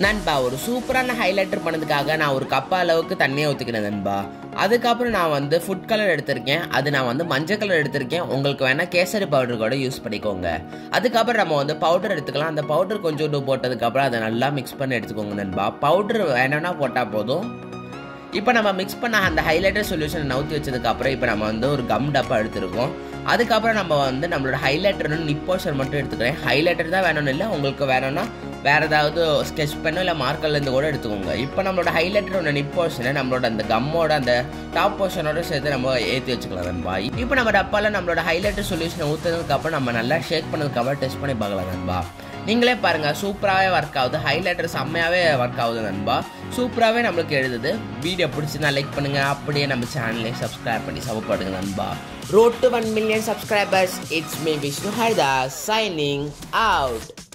நண்பா ஒரு சூப்பரான ஹைலைட்டர் பண்ணதுக்காக நான் ஒரு கப்பா அளவுக்கு தண்ணியை ஊற்றிக்கிறேன் நண்பா அதுக்கப்புறம் நான் வந்து ஃபுட் கலர் எடுத்திருக்கேன் அது நான் வந்து மஞ்சள் கலர் எடுத்திருக்கேன் உங்களுக்கு வேணால் கேசரி பவுடர் கூட யூஸ் பண்ணிக்கோங்க அதுக்கப்புறம் நம்ம வந்து பவுடர் எடுத்துக்கலாம் அந்த பவுடர் கொஞ்சோண்டு போட்டதுக்கப்புறம் அதை நல்லா மிக்ஸ் பண்ணி எடுத்துக்கோங்க நண்பா பவுடர் வேணும்னா போட்டால் போதும் இப்போ நம்ம மிக்ஸ் பண்ண அந்த ஹைலைட்டர் சொல்யூஷனை நவுத்தி வச்சதுக்கப்புறம் இப்போ நம்ம வந்து ஒரு கம் டப்பா எடுத்திருக்கோம் அதுக்கப்புறம் நம்ம வந்து நம்மளோட ஹைலைட்டர் நிப் போர்ஷன் மட்டும் எடுத்துக்கிறேன் ஹைலைட்டர் தான் வேணும்னு இல்லை உங்களுக்கு வேணும்னா வேறு ஏதாவது ஸ்கெச் பெண்ணோ இல்லை மார்க்கர்லேருந்து கூட எடுத்துக்கோங்க இப்போ நம்மளோட ஹைலைட்டரோட நிப் போர்ஷனை நம்மளோட அந்த கம்மோட அந்த டாப் போர்ஷனோட சேர்த்து நம்ம ஏற்றி வச்சுக்கலாம் நண்பா இப்போ நம்ம டப்பாவில் நம்மளோட ஹைலைட்டர் சொல்யூஷனை ஊற்றுனதுக்கப்புறம் நம்ம நல்லா ஷேக் பண்ணதுக்கப்புறம் டெஸ்ட் பண்ணி பார்க்கலாம் நண்பா நீங்களே பாருங்கள் சூப்பராகவே ஒர்க் ஆகுது ஹைலைட்டர் செம்மையாகவே ஒர்க் ஆகுது நண்பா சூப்பராகவே நம்மளுக்கு எழுதுது வீடியோ பிடிச்சினா லைக் பண்ணுங்கள் அப்படியே நம்ம சேனலையும் சப்ஸ்கிரைப் பண்ணி சப்போர்ட் பண்ணுங்க நண்பா road to one million subscribers it's me Vishnu Haridas signing out